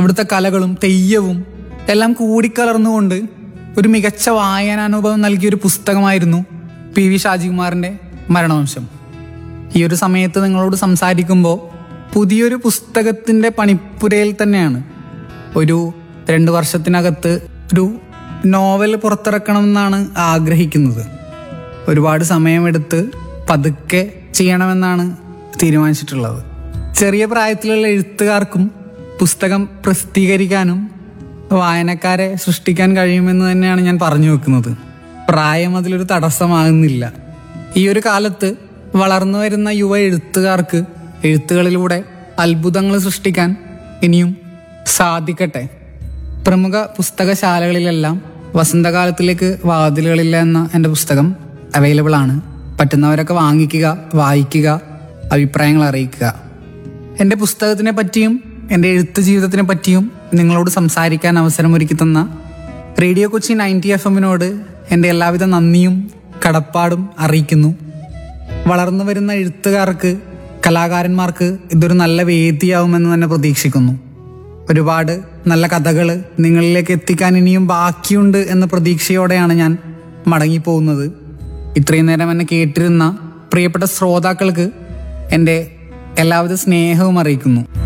അവിടുത്തെ കലകളും തെയ്യവും എല്ലാം കൂടിക്കലർന്നുകൊണ്ട് ഒരു മികച്ച വായനാനുഭവം നൽകിയ ഒരു പുസ്തകമായിരുന്നു പി വി ഷാജികുമാറിന്റെ മരണവംശം ഈ ഒരു സമയത്ത് നിങ്ങളോട് സംസാരിക്കുമ്പോൾ പുതിയൊരു പുസ്തകത്തിന്റെ പണിപ്പുരയിൽ തന്നെയാണ് ഒരു രണ്ട് വർഷത്തിനകത്ത് ഒരു നോവൽ പുറത്തിറക്കണം എന്നാണ് ആഗ്രഹിക്കുന്നത് ഒരുപാട് സമയമെടുത്ത് പതുക്കെ ചെയ്യണമെന്നാണ് തീരുമാനിച്ചിട്ടുള്ളത് ചെറിയ പ്രായത്തിലുള്ള എഴുത്തുകാർക്കും പുസ്തകം പ്രസിദ്ധീകരിക്കാനും വായനക്കാരെ സൃഷ്ടിക്കാൻ കഴിയുമെന്ന് തന്നെയാണ് ഞാൻ പറഞ്ഞു വെക്കുന്നത് പ്രായം അതിലൊരു തടസ്സമാകുന്നില്ല ഈ ഒരു കാലത്ത് വളർന്നു വരുന്ന യുവ എഴുത്തുകാർക്ക് എഴുത്തുകളിലൂടെ അത്ഭുതങ്ങൾ സൃഷ്ടിക്കാൻ ഇനിയും സാധിക്കട്ടെ പ്രമുഖ പുസ്തകശാലകളിലെല്ലാം വസന്തകാലത്തിലേക്ക് വാതിലുകളില്ല എന്ന എൻ്റെ പുസ്തകം അവൈലബിൾ ആണ് പറ്റുന്നവരൊക്കെ വാങ്ങിക്കുക വായിക്കുക അഭിപ്രായങ്ങൾ അറിയിക്കുക എൻ്റെ പുസ്തകത്തിനെ പറ്റിയും എൻ്റെ എഴുത്ത് ജീവിതത്തിനെ പറ്റിയും നിങ്ങളോട് സംസാരിക്കാൻ അവസരമൊരുക്കി തന്ന റേഡിയോ കൊച്ചി നയൻറ്റി എഫ് എമ്മിനോട് എൻ്റെ എല്ലാവിധ നന്ദിയും കടപ്പാടും അറിയിക്കുന്നു വളർന്നു വരുന്ന എഴുത്തുകാർക്ക് കലാകാരന്മാർക്ക് ഇതൊരു നല്ല വേദിയാവുമെന്ന് തന്നെ പ്രതീക്ഷിക്കുന്നു ഒരുപാട് നല്ല കഥകൾ നിങ്ങളിലേക്ക് എത്തിക്കാൻ ഇനിയും ബാക്കിയുണ്ട് എന്ന പ്രതീക്ഷയോടെയാണ് ഞാൻ മടങ്ങിപ്പോകുന്നത് ഇത്രയും നേരം എന്നെ കേട്ടിരുന്ന പ്രിയപ്പെട്ട ശ്രോതാക്കൾക്ക് എൻ്റെ എല്ലാവിധ സ്നേഹവും അറിയിക്കുന്നു